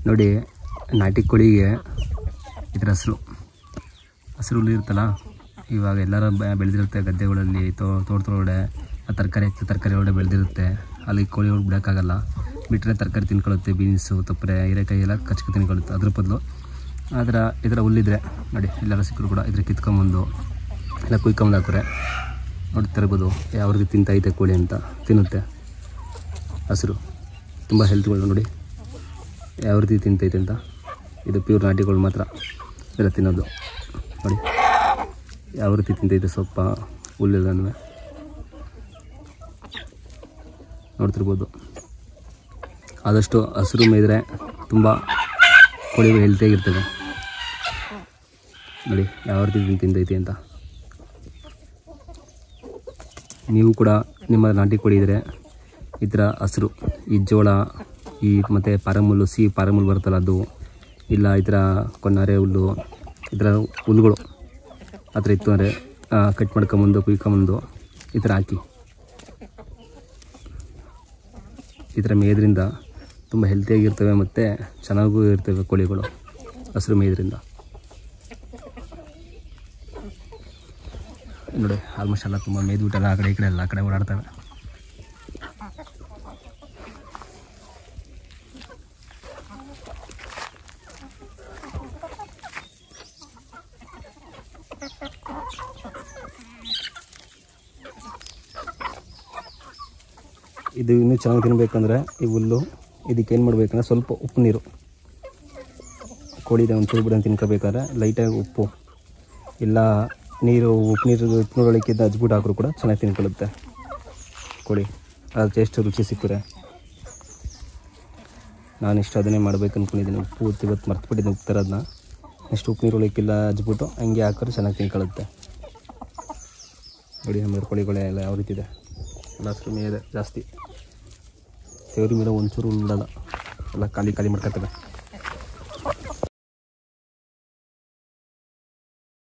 ನೋಡಿ ನಾಟಿ ಕೋಳಿಗೆ ಇದ್ರ ಹಸಿರು ಹಸಿರು ಹುಲ್ಲು ಇರುತ್ತಲ್ಲ ಇವಾಗ ಎಲ್ಲರ ಬೆ- ಬೆಳೆದಿರುತ್ತೆ ಗದ್ದೆಗಳಲ್ಲಿ ತೋ ತೋಟದೊಳಗಡೆ ತರಕಾರಿ ಹೆಚ್ಚು ತರಕಾರಿ ಒಳಗಡೆ ಬೆಳೆದಿರುತ್ತೆ ಅಲ್ಲಿ ಕೋಳಿಗಳು ಬಿಡೋಕ್ಕಾಗಲ್ಲ ಬಿಟ್ಟರೆ ತರಕಾರಿ ತಿನ್ಕೊಳ್ಳುತ್ತೆ ಬೀನ್ಸು ತಪ್ಪರೆ ಹೀರೆಕಾಯಿ ಎಲ್ಲ ಕಚ್ಕ ತಿನ್ಕೊಳ್ಳುತ್ತೆ ಅದ್ರ ಬದಲು ಅದರ ಇದರ ಹುಲ್ಲಿದ್ರೆ ನೋಡಿ ಎಲ್ಲರ ಸಿಕ್ಕರು ಕೂಡ ಇದ್ರ ಕಿತ್ಕೊಂಬಂದು ಎಲ್ಲ ಕುಯ್ಕೊಂಬಂದು ಹಾಕ್ರೆ ನೋಡ್ತಾ ಇರ್ಬೋದು ಯಾವ ರೀತಿ ತಿಂತೈತೆ ಕೋಳಿ ಅಂತ ತಿನ್ನುತ್ತೆ ಹಸಿರು ತುಂಬ ಹೆಲ್ತ್ಗಳು ನೋಡಿ ಯಾವ ರೀತಿ ತಿಂತೈತೆ ಅಂತ ಇದು ಪ್ಯೂರ್ ನಾಟಿಗಳು ಮಾತ್ರ ಇದೆಲ್ಲ ತಿನ್ನೋದು ನೋಡಿ ಯಾವ ರೀತಿ ತಿಂತೈತೆ ಸೊಪ್ಪ ಹುಲ್ಲೆಲ್ಲನೂ ನೋಡ್ತಿರ್ಬೋದು ಆದಷ್ಟು ಹಸಿರು ಮೇಯ್ದರೆ ತುಂಬ ಕೋಳಿಗಳು ಹೆಲ್ತಿಯಾಗಿರ್ತವೆ ನೋಡಿ ಯಾವ ರೀತಿ ತಿಂತೈತಿ ಅಂತ ನೀವು ಕೂಡ ನಿಮ್ಮ ನಾಟಿ ಕೋಳಿ ಇದ್ದರೆ ಈ ಥರ ಹಸಿರು ಈ ಜೋಳ ಈ ಮತ್ತು ಪಾರಮುಲ್ಲು ಸಿಹಿ ಪಾರಮುಲ್ಲು ಬರುತ್ತಲ್ಲ ಅದು ಇಲ್ಲ ಈ ಥರ ಕೊನ್ನಾರೆ ಹುಲ್ಲು ಈ ಥರ ಹುಲ್ಲುಗಳು ಆ ಥರ ಇತ್ತು ಅಂದರೆ ಕಟ್ ಮಾಡ್ಕೊಂಬಂದು ಕುಯ್ಕೊಂಬಂದು ಈ ಥರ ಹಾಕಿ ಈ ಥರ ಮೇಯೋದ್ರಿಂದ ತುಂಬ ಹೆಲ್ತಿಯಾಗಿರ್ತವೆ ಮತ್ತು ಚೆನ್ನಾಗೂ ಇರ್ತವೆ ಕೋಳಿಗಳು ಹಸಿರು ಮೇಯೋದ್ರಿಂದ ನೋಡಿ ಆಲ್ಮೋಸ್ಟ್ ಎಲ್ಲ ತುಂಬ ಮೇದ್ಬಿಟ್ಟೆಲ್ಲ ಆ ಕಡೆ ಈ ಕಡೆ ಎಲ್ಲ ಆ ಕಡೆ ಓಡಾಡ್ತವೆ ಇದು ಇನ್ನೂ ಚೆನ್ನಾಗಿ ತಿನ್ನಬೇಕಂದ್ರೆ ಈ ಹುಲ್ಲು ಇದಕ್ಕೆ ಏನು ಮಾಡಬೇಕಂದ್ರೆ ಸ್ವಲ್ಪ ಉಪ್ಪು ನೀರು ಕೋಳಿದ ಒಂಚೂರು ಬಿಡ ತಿನ್ಕೋಬೇಕಾದ್ರೆ ಲೈಟಾಗಿ ಉಪ್ಪು ಇಲ್ಲ ನೀರು ಉಪ್ಪು ನೀರು ಉಪ್ಪು ನೀರೊಳಕ್ಕಿದ್ದ ಹಚ್ಬಿಟ್ಟು ಹಾಕಿದ್ರು ಕೂಡ ಚೆನ್ನಾಗಿ ತಿನ್ಕೊಳ್ಳುತ್ತೆ ಕೋಳಿ ಅದು ಟೇಸ್ಟ್ ರುಚಿ ಸಿಕ್ಕರೆ ನಾನು ಇಷ್ಟು ಅದನ್ನೇ ಮಾಡ್ಬೇಕು ಅಂದ್ಕೊಂಡಿದ್ದೀನಿ ಉಪ್ಪು ಉತ್ತು ಇವತ್ತು ಮರ್ತ್ಬಿಟ್ಟಿದ್ದೀನಿ ಉಪ್ಪು ತರೋದನ್ನ ನೆಕ್ಸ್ಟ್ ಉಪ್ಪು ನೀರು ಒಳಕ್ಕಿಲ್ಲ ಹಚ್ಬಿಟ್ಟು ಹಂಗೆ ಹಾಕಿದ್ರೆ ಚೆನ್ನಾಗಿ ತಿನ್ಕೊಳ್ಳುತ್ತೆ ನೋಡಿ ನಮ್ಮ ಕೋಳಿಗಳೇ ಎಲ್ಲ ಯಾವ ರೀತಿ ಇದೆ ಎಲ್ಲ ಹಸಿರು ಮೇಯಿದೆ ಜಾಸ್ತಿ ಸೇರಿ ಮೇಲೆ ಒಂಚೂರು ಉಳ್ಳಲ್ಲ ಎಲ್ಲ ಖಾಲಿ ಖಾಲಿ ಮಾಡ್ಕೊತವೆ